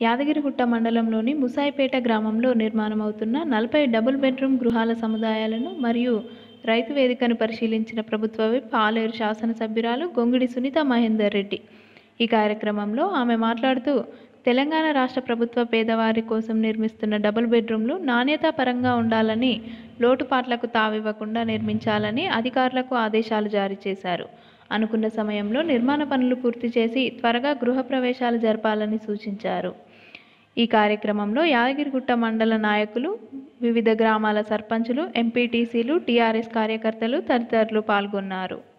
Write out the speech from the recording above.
యాదగిరిగుట్ట మండలంలోని ముసాయిపేట గ్రామంలో నిర్మాణమవుతున్న నలభై డబుల్ బెడ్రూమ్ గృహాల సముదాయాలను మరియు రైతు వేదికను పరిశీలించిన ప్రభుత్వ విప్ ఆలేరు శాసనసభ్యురాలు గొంగిడి సునీత మహేందర్ రెడ్డి ఈ కార్యక్రమంలో ఆమె మాట్లాడుతూ తెలంగాణ రాష్ట్ర ప్రభుత్వ పేదవారి కోసం నిర్మిస్తున్న డబుల్ బెడ్రూమ్లు నాణ్యతా పరంగా ఉండాలని లోటుపాట్లకు తావివ్వకుండా నిర్మించాలని అధికారులకు ఆదేశాలు జారీ చేశారు అనుకున్న సమయంలో నిర్మాణ పనులు పూర్తి చేసి త్వరగా గృహప్రవేశాలు జరపాలని సూచించారు ఈ కార్యక్రమంలో యాదగిరిగుట్ట మండల నాయకులు వివిధ గ్రామాల సర్పంచులు ఎంపీటీసీలు టీఆర్ఎస్ కార్యకర్తలు తదితరులు పాల్గొన్నారు